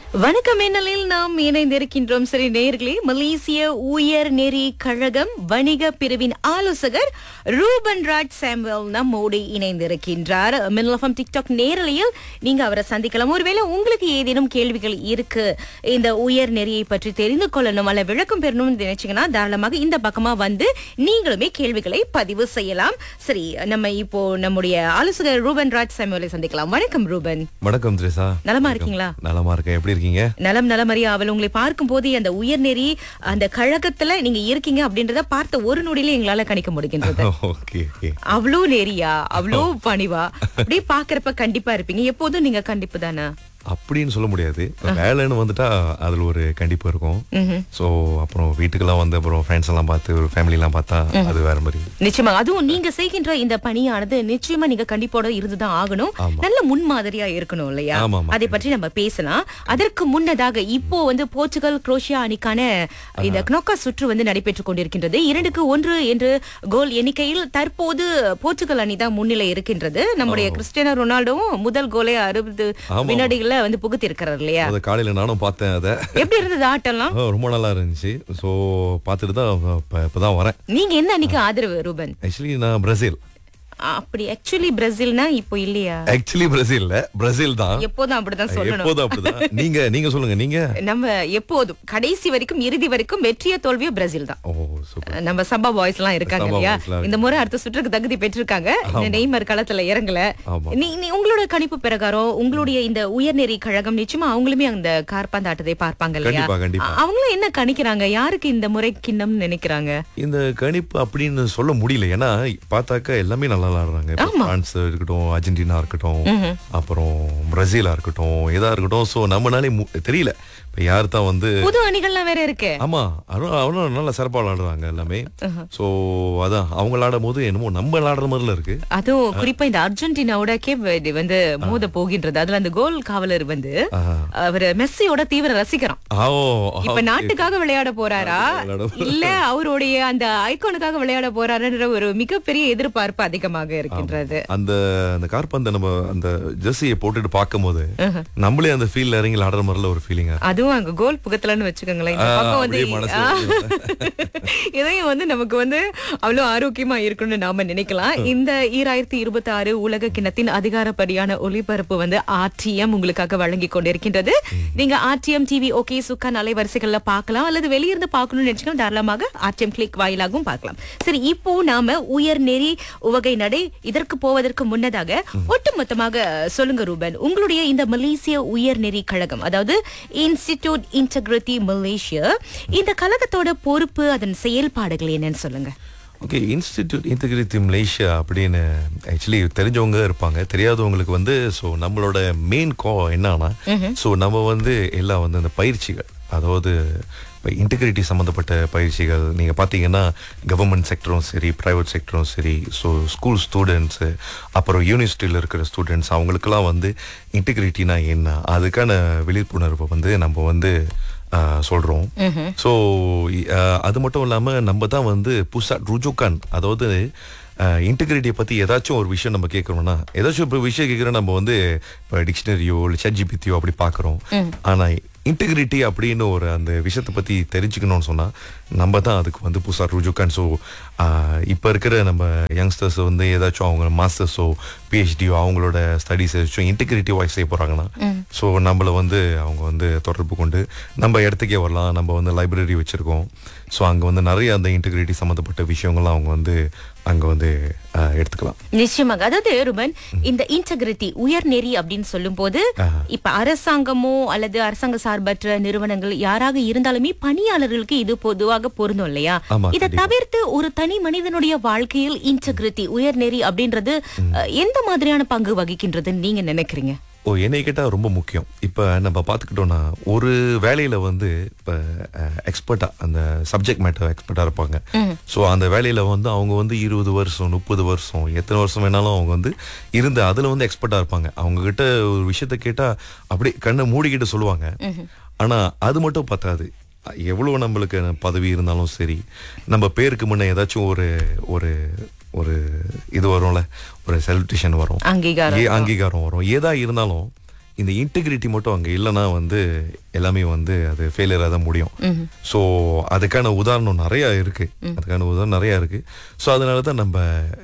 வணக்கம் என்னலில் நாம் இணைந்திருக்கின்றோம் சரி நேர்களே மலேசிய உயர் நெறி கழகம் வணிக பிரிவின் ஆலோசகர் ரூபன் ராஜ் சாமுவேல் நம்மோடு இணைந்திருக்கின்றார் மின்னலஃபம் டிக்டாக் நேரலையில் நீங்க அவரை சந்திக்கலாம் ஒருவேளை உங்களுக்கு ஏதேனும் கேள்விகள் இருக்கு இந்த உயர் நெறியை பற்றி தெரிந்து கொள்ளணும் அல்ல விளக்கம் பெறணும்னு நினைச்சீங்கன்னா தாராளமாக இந்த பக்கமா வந்து நீங்களுமே கேள்விகளை பதிவு செய்யலாம் சரி நம்ம இப்போ நம்முடைய ஆலோசகர் ரூபன் ராஜ் சாமுவேலை சந்திக்கலாம் வணக்கம் ரூபன் வணக்கம் திரேசா நலமா இருக்கீங்களா நலமா இருக்கேன் எப்படி இருக்கீங்க நலம் நலமறியா அவள் உங்களை பார்க்கும் போது அந்த உயர்நெறி அந்த கழகத்துல நீங்க இருக்கீங்க அப்படின்றத பார்த்த ஒரு நொடியில எங்களால கணிக்க முடிகின்றது ஓகே ஓகே அவ்வளோ நெறியா அவ்வளோ பணிவா அப்படியே பாக்குறப்ப கண்டிப்பா இருப்பீங்க எப்போதும் நீங்க கண்டிப்பு தானே அப்படின்னு சொல்ல முடியாது வேலைன்னு வந்துட்டா அதுல ஒரு கண்டிப்பு இருக்கும் சோ அப்புறம் வீட்டுக்கெல்லாம் வந்து அப்புறம் ஃப்ரெண்ட்ஸ் எல்லாம் பார்த்து ஒரு ஃபேமிலி எல்லாம் பார்த்தா அது வேற மாதிரி நிச்சயமா அதுவும் நீங்க செய்கின்ற இந்த பணியானது நிச்சயமா நீங்க கண்டிப்போட இருந்துதான் ஆகணும் நல்ல முன்மாதிரியா இருக்கணும் இல்லையா ஆமா, ஆமா. அதை பற்றி நம்ம பேசலாம் அதற்கு முன்னதாக இப்போ வந்து போர்ச்சுகல் குரோஷியா அணிக்கான இந்த knockout சுற்று வந்து நடைபெற்றுக் கொண்டிருக்கின்றது இரண்டுக்கு ஒன்று என்று கோல் எண்ணிக்கையில் தற்போது போர்ச்சுகல் அணி தான் முன்னிலை இருக்கின்றது நம்முடைய கிறிஸ்டியானோ ரொனால்டோவும் முதல் கோலை அறுபது வினாடிகள்ல வந்து புகுத்தி இருக்கிறார் இல்லையா அது காலையில நானும் பார்த்தேன் அதை எப்படி இருந்தது ஆட்டம்லாம் ஆ, ரொம்ப நல்லா இருந்துச்சு ஸோ பார்த்துட்டு தான் இப்ப- இப்பதான் வரேன் நீங்க என்ன அன்னைக்கு ஆதரவு ரூபன் ஆக்சுவலி நான் பிரேசில் அப்படி ஆக்சுவலி பிரேசில்னா இப்போ இல்லையா ஆக்சுவலி பிரேசில் இல்ல பிரேசில் தான் எப்போதும் அப்படிதான் சொல்லணும் எப்போதும் அப்படிதான் நீங்க நீங்க சொல்லுங்க நீங்க நம்ம எப்போதும் கடைசி வரைக்கும் இறுதி வரைக்கும் வெற்றியோ தோல்வியோ பிரேசில் தான் ஓ சூப்பர் நம்ம சம்பா பாய்ஸ் எல்லாம் இருக்காங்க சம்பா இல்லையா boys எல்லாம் இந்த முறை அடுத்த சுற்றுக்கு தகுதி பெற்றிருக்காங்க இந்த நெய்மர் களத்துல இறங்கல ஆமா. நீ நீ உங்களோட கணிப்பு பிரகாரம் உங்களுடைய இந்த உயர்நெறி கழகம் நிச்சயமா அவங்களுமே அந்த கார்பந்து ஆட்டத்தை பார்ப்பாங்க இல்லையா கண்டிப்பா, கண்டிப்பா. அ- அவங்களும் என்ன கணிக்கிறாங்க யாருக்கு இந்த முறை கிண்ணம்னு நினைக்கிறாங்க இந்த கணிப்பு அப்படின்னு சொல்ல முடியல ஏன்னா பார்த்தாக்கா எல்லாமே நல்லா விளாடுறாங்க இப்ப பிரான்ஸ் இருக்கட்டும் அர்ஜென்டினா இருக்கட்டும் அப்புறம் பிரேசிலா இருக்கட்டும் எதா இருக்கட்டும் சோ நம்மனாலே மு- தெரியல இப்ப யார் தான் வந்து புது அணிகள்லாம் வேற இருக்கு ஆமா அவனும் அவனும் நல்லா சிறப்பா விளாடுறாங்க எல்லாமே சோ அதான் அவங்க விளாடும் போது என்னமோ நம்ம விளாடுற மாதிரில இருக்கு அதுவும் குறிப்பா இந்த அர்ஜென்டினாவோட கேப் வெர்டி வந்து மோத போகின்றது அதுல அந்த கோல் காவலர் வந்து ஆஹா. அவர் மெஸ்ஸியோட தீவிர ரசிகரம் ஆ, ஓ இப்ப okay. நாட்டுக்காக விளையாட போறாரா விளையாட இல்ல அவருடைய அந்த ஐகானுக்காக விளையாட போறாருன்ற ஒரு மிகப்பெரிய எதிர்பார்ப்பு அதிகமாக இருக்கின்றது அந்த அந்த கார்பந்தை நம்ம அந்த ஜெர்சியை போட்டுட்டு பார்க்கும்போது நம்மளே அந்த ஃபீல்ட்ல இறங்கி விளாடுற மாதிரில ஒரு ஃபீலிங்கா அதுவும் அங்க கோல் புகத்தலன்னு வச்சுக்கோங்களேன் இந்த ஆ, பக்கம் வந்து அப்படியே மனசு ஆ. இதையும் வந்து நமக்கு வந்து அவ்வளவு ஆரோக்கியமா இருக்கணும்னு நாம நினைக்கலாம் இந்த ஈராயிரத்தி இருபத்தி ஆறு உலக கிண்ணத்தின் அதிகாரப்படியான ஒளிபரப்பு வந்து ஆர்டிஎம் உங்களுக்காக வழங்கி கொண்டிருக்கின்றது நீங்க ஆர்டிஎம் டிவி ஓகே சுக்கான் அலைவரிசைகள்ல பார்க்கலாம் அல்லது வெளியிருந்து பார்க்கணும்னு நினைச்சுக்கலாம் தாராளமாக ஆர்டிஎம் கிளிக் வாயிலாகவும் பார்க்கலாம் சரி இப்போ நாம உயர் நெறி உவகை நடை இதற்கு போவதற்கு முன்னதாக ஒட்டுமொத்தமாக சொல்லுங்க ரூபன் உங்களுடைய இந்த மலேசிய உயர்நெறி கழகம் அதாவது இன்ஸ்டிடியூட் இன்டெகிரிட்டி மலேசியா இந்த கழகத்தோட பொறுப்பு அதன் செயல்பாடுகள் என்னன்னு சொல்லுங்க ஓகே இன்ஸ்டிடியூட் இன்டெகிரிட்டி மலேசியா அப்படின்னு ஆக்சுவலி தெரிஞ்சவங்க இருப்பாங்க தெரியாதவங்களுக்கு வந்து ஸோ நம்மளோட மெயின் கோ என்னன்னா ஸோ நம்ம வந்து எல்லாம் வந்து அந்த பயிற்சிகள் அதாவது இப்போ இன்டெகிரிட்டி சம்மந்தப்பட்ட பயிற்சிகள் நீங்கள் பார்த்தீங்கன்னா கவர்மெண்ட் செக்டரும் சரி ப்ரைவேட் செக்டரும் சரி ஸோ ஸ்கூல் ஸ்டூடெண்ட்ஸு அப்புறம் யூனிவர்சிட்டியில் இருக்கிற ஸ்டூடெண்ட்ஸ் அவங்களுக்கெல்லாம் வந்து இன்டெகிரிட்டினா என்ன அதுக்கான விழிப்புணர்வை வந்து நம்ம வந்து ஆஹ், சொல்றோம் ஸோ அது மட்டும் இல்லாம நம்ம தான் வந்து புதுசா ருஜுகான் அதாவது இன்டெகிரிட்டியை பத்தி ஏதாச்சும் ஒரு விஷயம் நம்ம கேட்கறோம்னா ஏதாச்சும் இப்போ விஷயம் கேட்குறோம் நம்ம வந்து இப்போ டிக்ஷனரியோ இல்லை சட்ஜிபித்தியோ அப்படி பார்க்குறோம் ஆனா இன்டெகிரிட்டி அப்படின்னு ஒரு அந்த விஷயத்தை பத்தி தெரிஞ்சுக்கணும்னு சொன்னா நம்ம தான் அதுக்கு வந்து புதுசா ருஜுகான் ஸோ இப்போ இருக்கிற நம்ம யங்ஸ்டர்ஸ் வந்து ஏதாச்சும் அவங்க மாஸ்டர்ஸோ பிஹெச்டியோ அவங்களோட ஸ்டடிஸ் ஏதாச்சும் இன்டெகிரிட்டி வாய்ஸ் செய்ய போறாங்கன்னா ஸோ நம்மள வந்து அவங்க வந்து தொடர்பு கொண்டு நம்ம இடத்துக்கே வரலாம் நம்ம வந்து லைப்ரரி வச்சிருக்கோம் ஸோ அங்க வந்து நிறைய அந்த இன்டெகிரிட்டி சம்மந்தப்பட்ட விஷயங்கள்லாம் அவங்க வந்து அங்க வந்து ஆஹ், எடுத்துக்கலாம் நிச்சயமாக அதாவது ரூபன் இந்த இன்டெகிரிட்டி உயர்நெறி அப்படின்னு சொல்லும் போது இப்ப அரசாங்கமோ அல்லது அரசாங்க சார்பற்ற நிறுவனங்கள் யாராக இருந்தாலுமே பணியாளர்களுக்கு இது பொதுவாக பொருந்தும் இல்லையா ஆமா, இதை தவிர்த்து ஒரு தனி மனிதனுடைய வாழ்க்கையில் இன்டெகிரிட்டி உயர்நெறி அப்படின்றது அஹ், எந்த மாதிரியான பங்கு வகிக்கின்றதுன்னு நீங்க நினைக்கிறீங்க ஓ என்னை கேட்டால் ரொம்ப முக்கியம் இப்போ நம்ம பார்த்துக்கிட்டோம்னா ஒரு வேலையில வந்து இப்போ எக்ஸ்பர்ட்டா அந்த சப்ஜெக்ட் மேட்டர் எக்ஸ்பர்ட்டா இருப்பாங்க ஸோ அந்த வேலையில வந்து அவங்க வந்து இருபது வருஷம் முப்பது வருஷம் எத்தனை வருஷம் வேணாலும் அவங்க வந்து இருந்து அதுல வந்து எக்ஸ்பர்ட்டா இருப்பாங்க அவங்க கிட்ட ஒரு விஷயத்த கேட்டா அப்படியே கண்ணை மூடிக்கிட்டு சொல்லுவாங்க ஆனா அது மட்டும் பத்தாது எவ்வளவு நம்மளுக்கு பதவி இருந்தாலும் சரி நம்ம பேருக்கு முன்ன ஏதாச்சும் ஒரு ஒரு ஒரு இது வரும்ல ஒரு செலிப்ரேஷன் வரும் அங்கீகாரம் ஏ அங்கீகாரம் வரும் ஏதா இருந்தாலும் இந்த இன்டெகிரிட்டி மட்டும் அங்க இல்லைன்னா வந்து எல்லாமே வந்து அது ஃபெயிலியராக தான் முடியும் ஸோ அதுக்கான உதாரணம் நிறைய இருக்கு அதுக்கான உதாரணம் நிறைய இருக்கு ஸோ அதனால தான் நம்ம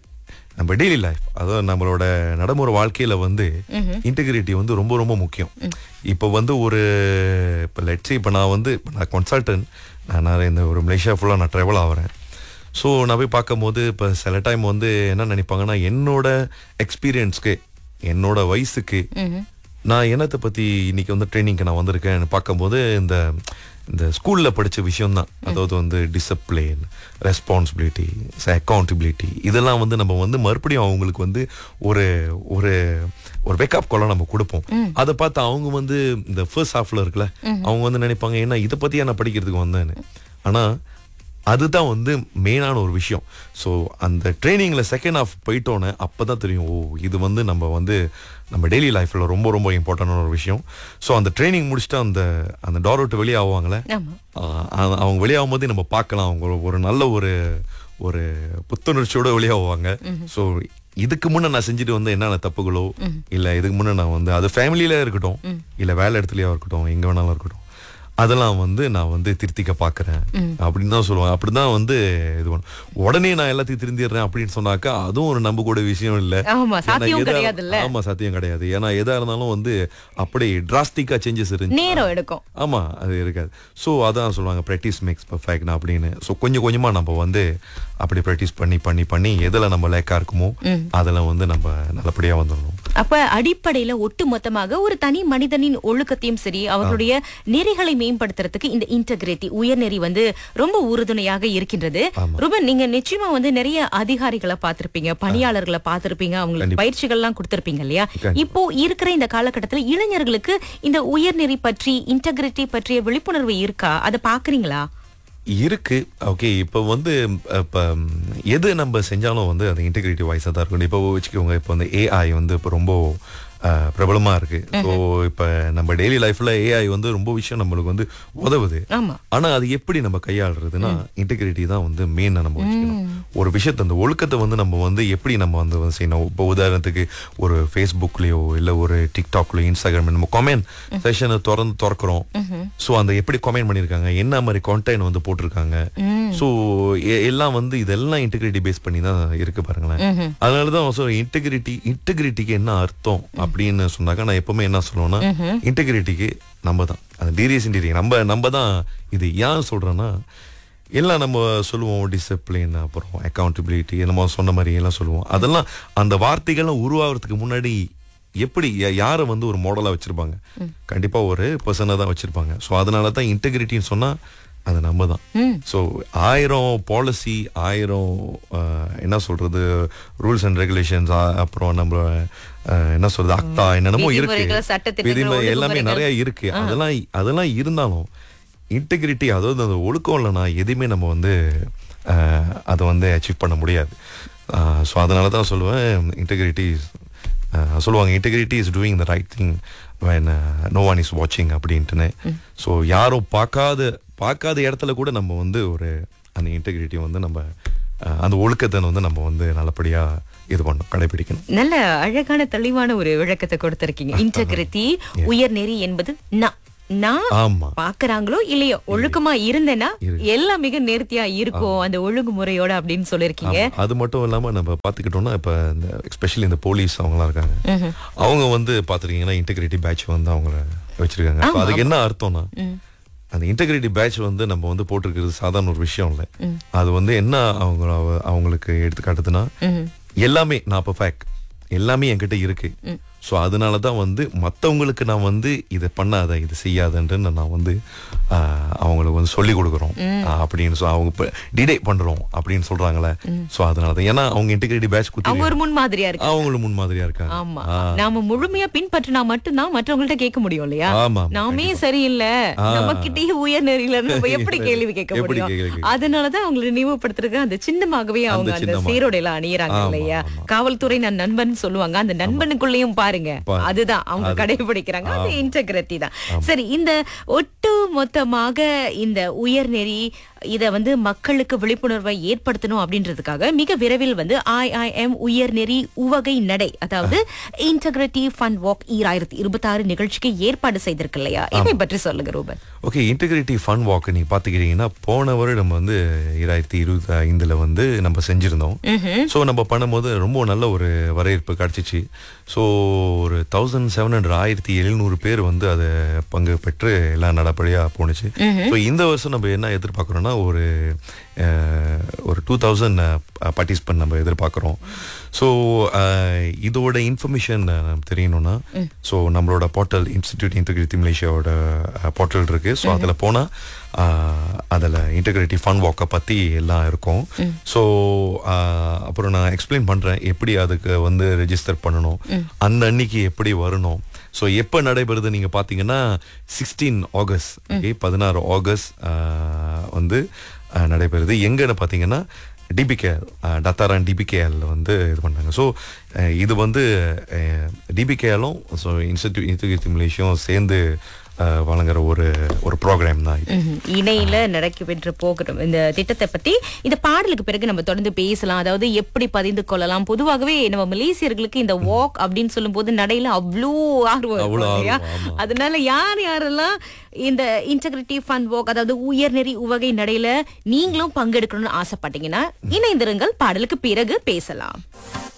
நம்ம டெய்லி லைஃப் அதாவது நம்மளோட நடைமுறை வாழ்க்கையில வந்து இன்டெகிரிட்டி வந்து ரொம்ப ரொம்ப முக்கியம் இப்போ வந்து ஒரு இப்போ லெட்ஸி இப்போ நான் வந்து இப்ப நான் கன்சல்டன்ட் நான் நிறைய இந்த ஒரு மலேசியா ஃபுல்லாக நான் ட்ராவல் ஆகிறேன் ஸோ நான் போய் பார்க்கும்போது இப்போ சில டைம் வந்து என்ன நினைப்பாங்கன்னா என்னோட எக்ஸ்பீரியன்ஸ்க்கு என்னோட வயசுக்கு நான் என்னத்தை பற்றி இன்னைக்கு வந்து ட்ரைனிங்க்கு நான் வந்திருக்கேன்னு பார்க்கும்போது இந்த இந்த ஸ்கூலில் படித்த விஷயம் தான் அதாவது வந்து டிசிப்ளின் ரெஸ்பான்சிபிலிட்டி அக்கௌண்டபிலிட்டி இதெல்லாம் வந்து நம்ம வந்து மறுபடியும் அவங்களுக்கு வந்து ஒரு ஒரு ஒரு வேக்கப் காலம் நம்ம கொடுப்போம் அதை பார்த்து அவங்க வந்து இந்த ஃபர்ஸ்ட் ஹாஃப்ல இருக்குல்ல அவங்க வந்து நினைப்பாங்க ஏன்னா இதை பற்றியா நான் படிக்கிறதுக்கு வந்தேன்னு ஆனால் அதுதான் வந்து மெயினான ஒரு விஷயம் ஸோ அந்த ட்ரைனிங்கில் செகண்ட் ஹாஃப் போயிட்டோன்னே அப்போ தான் தெரியும் ஓ இது வந்து நம்ம வந்து நம்ம டெய்லி லைஃப்பில் ரொம்ப ரொம்ப இம்பார்ட்டண்டான ஒரு விஷயம் ஸோ அந்த ட்ரைனிங் முடிச்சுட்டு அந்த அந்த டோர் விட்டு வெளியே ஆவாங்களே ஆமா ஆஹ் அது அவங்க வெளியாகும் போதே நம்ம பார்க்கலாம் அவங்க ஒரு- ஒரு நல்ல ஒரு ஒரு புத்துணர்ச்சியோட வெளியாகுவாங்க ஸோ இதுக்கு முன்ன நான் செஞ்சுட்டு வந்த என்னென்ன தப்புகளோ இல்ல இதுக்கு முன்ன நான் வந்து அது ஃபேமிலியில இருக்கட்டும் இல்ல வேலை இடத்துலயா இருக்கட்டும் எங்க வேணாலும் இருக்கட்டும் அதெல்லாம் வந்து நான் வந்து திருத்திக்க பாக்குறேன் அப்படின்னு தான் சொல்லுவேன் அப்படிதான் வந்து இது பண்ணும் உடனே நான் எல்லாத்தையும் திருந்திடுறேன் அப்படின்னு சொன்னாக்கா அதுவும் ஒரு நம்ப கூட விஷயம் இல்ல ஆமா ஏன்னா சாத்தியம் எதா- கிடையாதுல்ல ஆமா சத்தியம் கிடையாது ஏன்னா எதா இருந்தாலும் வந்து அப்படி டிராஸ்டிக்கா சேஞ்சஸ் இருந்து நேரம் எடுக்கும் ஆமா அது இருக்காது ஸோ அதான் சொல்லுவாங்க ப்ராக்டிஸ் மேக்ஸ் பர்ஃபெக்ட் அப்படின்னு ஸோ கொஞ்சம் கொஞ்சமா நம்ம வந்து அப்படி ப்ராக்டிஸ் பண்ணி பண்ணி பண்ணி எதுல நம்ம லேக்கா இருக்குமோ அதுல வந்து நம்ம நல்லபடியா வந்துடணும் அப்ப அடிப்படையில ஒட்டு மொத்தமாக ஒரு தனி மனிதனின் ஒழுக்கத்தையும் சரி அவர்களுடைய நெறிகளை மேம்படுத்துறதுக்கு இந்த இன்டகிரிட்டி உயர்நெறி வந்து ரொம்ப உறுதுணையாக இருக்கின்றது ரூபன் நீங்க நிச்சயமா வந்து நிறைய அதிகாரிகளை பார்த்திருப்பீங்க பணியாளர்களை பார்த்திருப்பீங்க அவங்களுக்கு பயிற்சிகள்லாம் கொடுத்திருப்பீங்க இல்லையா இப்போ இருக்கிற இந்த காலகட்டத்துல இளைஞர்களுக்கு இந்த உயர்நெறி பற்றி இன்டகிரிட்டி பற்றிய விழிப்புணர்வு இருக்கா அதை பாக்குறீங்களா இருக்கு ஓகே இப்போ வந்து இப்போ எது நம்ம செஞ்சாலும் வந்து அது இன்டெகிரிட்டி வாய்ஸாக தான் இருக்கும் இப்போ வச்சுக்கோங்க இப்போ வந்து ஏஐ வந்து இப்போ ரொம்ப அஹ், பிரபலமா இருக்கு ஸோ இப்போ நம்ம டெய்லி லைஃப்ல ஏஐ வந்து ரொம்ப விஷயம் நம்மளுக்கு வந்து உதவுது ஆமா ஆனா அது எப்படி நம்ம கையாளுறதுன்னா இன்டெகிரிட்டி தான் வந்து மெயினா நம்ம வச்சுக்கணும் ஒரு விஷயத்தை அந்த ஒழுக்கத்தை வந்து நம்ம வந்து எப்படி நம்ம வந்து வந்து செய்யணும் இப்போ உதாரணத்துக்கு ஒரு ஃபேஸ்புக்லயோ இல்ல ஒரு டிக்டாக்லயோ இன்ஸ்டாகிராம் நம்ம கமெண்ட் செஷனை திறந்து திறக்கிறோம் ஸோ அந்த எப்படி கமெண்ட் பண்ணிருக்காங்க என்ன மாதிரி கான்டென்ட் வந்து போட்டிருக்காங்க ஸோ எல்லாம் வந்து இதெல்லாம் இன்டெகிரிட்டி பேஸ் பண்ணி தான் இருக்கு பாருங்களேன் அதனால தான் ஸோ இன்டெகிரிட்டி இன்டெகிரிட்டிக்கு என்ன அர்த்தம் அப்படின்னு சொன்னாக்கா நான் எப்பவுமே என்ன சொல்லுவேன்னா இன்டெகிரிட்டிக்கு நம்ம தான் அது டீரியஸ் இன்டீரியர் நம்ம நம்ம தான் இது ஏன் சொல்றேன்னா எல்லாம் நம்ம சொல்லுவோம் டிசிப்ளின் அப்புறம் அக்கௌண்டபிலிட்டி நம்ம சொன்ன மாதிரி எல்லாம் சொல்லுவோம் அதெல்லாம் அந்த வார்த்தைகள்லாம் உருவாகிறதுக்கு முன்னாடி எப்படி யா- யாரை வந்து ஒரு மாடலா வச்சிருப்பாங்க கண்டிப்பா ஒரு பர்சனை தான் வச்சிருப்பாங்க ஸோ அதனால தான் இன்டெகிரிட்டின்னு சொன்னா அது நம்ம தான் ஸோ ஆயிரம் பாலிசி ஆயிரம் அஹ், என்ன சொல்றது ரூல்ஸ் அண்ட் ரெகுலேஷன்ஸ் அப்புறம் நம்ம அஹ், என்ன சொல்றது அக்டா என்னென்னமோ இருக்கு விதிமுறைகள், சட்டத்திட்டங்கள், விதிமுறை எல்லாமே ஒழுங்குமுறைகள். நிறைய இருக்கு அதெல்லாம் அதெல்லாம் இருந்தாலும் இன்டெகிரிட்டி அதாவது அந்த ஒழுக்கம் இல்லைன்னா எதுவுமே நம்ம வந்து அஹ், அதை வந்து அச்சீவ் பண்ண முடியாது ஸோ அதனால தான் சொல்லுவேன் இன்டெகிரிட்டி சொல்லுவாங்க integrity is doing the right thing when no one is வாட்சிங் அப்படின்ட்டுன்னு ஸோ யாரும் பார்க்காத பார்க்காத இடத்துல கூட நம்ம வந்து ஒரு அந்த இன்டெகிரிட்டி வந்து நம்ம அஹ், அந்த ஒழுக்கத்தை வந்து நம்ம வந்து நல்லபடியா இது பண்ணணும் கடைபிடிக்கணும் நல்ல அழகான தெளிவான ஒரு விளக்கத்தை கொடுத்திருக்கீங்க இன்டகிரிட்டி உயர்நெறி என்பது நான் நான் ஆமா பாக்குறாங்களோ இல்லையோ ஒழுக்கமா இருந்தேன்னா எல்லாம் மிக நேர்த்தியா இருக்கும் அந்த ஒழுங்குமுறையோட அப்படின்னு சொல்லிருக்கீங்க ஆமா. அது மட்டும் இல்லாம நம்ம பாத்துக்கிட்டோம்னா இப்ப இந்த எஸ்பெஷலி இந்த போலீஸ் அவங்கலாம் இருக்காங்க அவங்க வந்து பாத்துருக்கீங்கன்னா இன்டெகிரிட்டி பேட்ச் வந்து அவங்கள வச்சிருக்காங்க அப்ப அதுக்கு என்ன அர்த்தம்னா அந்த இன்டெகிரிட்டி பேட்ச் வந்து நம்ம வந்து போட்டிருக்கிறது சாதாரண ஒரு விஷயம் இல்ல அது வந்து என்ன அவங்க அவங்களுக்கு எடுத்துக்காட்டுதுன்னா எல்லாமே நான் பர்ஃபெக்ட் எல்லாமே என்கிட்ட இருக்கு ஸோ அதனால தான் வந்து மற்றவங்களுக்கு நான் வந்து இதை பண்ணாத இது செய்யாதன்ட்டு நான் வந்து ஆஹ், அவங்களுக்கு வந்து சொல்லி கொடுக்குறோம் ஆஹ், அப்படின்னு சொல்லி அவங்க இப்போ டிடே பண்றோம் அப்படின்னு சொல்றாங்களே ஸோ அதனால தான் ஏன்னா அவங்க இன்டிகிரிட்டி பேட்ச் குத்தி அவங்க ஒரு முன்மாதிரியா இருக்கு அவங்களும் முன்மாதிரியா இருக்காங்க ஆமா நாம முழுமையா பின்பற்றினா மட்டும்தான் மற்றவங்கள்ட்ட கேட்க முடியும் இல்லையா ஆமா, ஆமா, நாமே சரியில்லை நம்ம கிட்டயே உயர்நெறியில நம்ம எப்படி கேள்வி கேட்க எப்படி முடியும் கேள்வி கேட்க- அதனாலதான் அவங்களை நினைவுபடுத்துறதுக்கு அந்த சின்னமாகவே அவங்க அந்த சின்னமா. சீரோடையில அணியறாங்க ஆமா, இல்லையா ஆமா. காவல்துறை நான் நண்பன் சொல்லுவாங்க அந்த நண்பனுக்குள்ளேயும் பாருங்க பாருங்க. அதுதான் அவங்க கடைபிடிக்கிறாங்க அது இன்டெகிரிட்டி தான் சரி இந்த ஒட்டு மொத்தமாக இந்த உயர்நெறி இத வந்து மக்களுக்கு விழிப்புணர்வை ஏற்படுத்தணும் அப்படின்றதுக்காக மிக விரைவில் வந்து ஐஐஎம் உயர்நெறி உவகை நடை அதாவது இன்டெகிரிட்டி ஃபண்ட் வாக் ஈராயிரத்தி இருபத்தி ஆறு நிகழ்ச்சிக்கு ஏற்பாடு செய்திருக்கு இல்லையா இதை பற்றி சொல்லுங்க Ruban okay integrity fun walk நீங்க பாத்துக்கிட்டீங்கன்னா போன வருடம் வந்து இரண்டாயிரத்தி இருபத்தி ஐந்துல வந்து நம்ம செஞ்சிருந்தோம் ஸோ நம்ம பண்ணும்போது ரொம்ப நல்ல ஒரு வரவேற்பு கிடைச்சிச்சு ஸோ ஒரு தௌசண்ட் செவன் ஹண்ட்ரட் ஆயிரத்தி எழுநூறு பேர் வந்து அதை பங்கு பெற்று எல்லாம் நடப்படியா போணுச்சு ஸோ இந்த வருஷம் நம்ம என்ன எதிர்பார்க்குறோம்னா ஒரு அஹ், ஒரு டூ தௌசண்ட் பார்ட்டிசிபென்ட் நம்ம எதிர்பார்க்குறோம் ஸோ இதோட இன்ஃபர்மேஷன் தெரியணும்னா ஸோ நம்மளோட போர்ட்டல் இன்ஸ்டிடியூட் இன்டெகிரிட்டி மலேசியாவோட போர்ட்டல் இருக்கு ஸோ அதில் போனால் அதில் இன்டெகிரிட்டி ஃபன் வாக்கை பற்றி எல்லாம் இருக்கும் ஸோ அப்புறம் நான் எக்ஸ்பிளைன் பண்ணுறேன் எப்படி அதுக்கு வந்து ரெஜிஸ்டர் பண்ணணும் அந்த அன்னைக்கு எப்படி வரணும் ஸோ எப்போ நடைபெறுது நீங்கள் பார்த்தீங்கன்னா சிக்ஸ்டீன் ஆகஸ்ட் ஓகே பதினாறு ஆகஸ்ட் வந்து ஆஹ், நடைபெறுது எங்கன்னு பார்த்தீங்கன்னா டிபிகேஎல் டத்தாரான் டிபிகேஎல் வந்து இது பண்ணாங்க ஸோ இது வந்து டிபிகேஎலும் ஸோ இன்ஸ்டிடியூட் இன்ஸ்டிடியூட் மலேசியும் சேர்ந்து ஆஹ், வழங்குற ஒரு ஒரு ப்ரோக்ராம் தான் இது ம்ஹும். இணையில நடக்க போகிறோம் இந்த திட்டத்தை பத்தி இந்த பாடலுக்கு பிறகு நம்ம தொடர்ந்து பேசலாம் அதாவது எப்படி பதிந்து கொள்ளலாம் பொதுவாகவே நம்ம மலேசியர்களுக்கு இந்த வாக் அப்படின்னு சொல்லும்போது நடையில அவ்வளோ ஆர்வம் இருக்கும் அவ்வளோ இல்லையா ஆர்வம், ஆமா. அதனால யார் யாரெல்லாம் இந்த இன்டெகிரிட்டி ஃபண்ட் வாக் அதாவது உயர்நெறி உவகை நடையில நீங்களும் பங்கெடுக்கணும்னு ஆசைப்பட்டீங்கன்னா இணைந்திருங்கள் பாடலுக்கு பிறகு பேசலாம்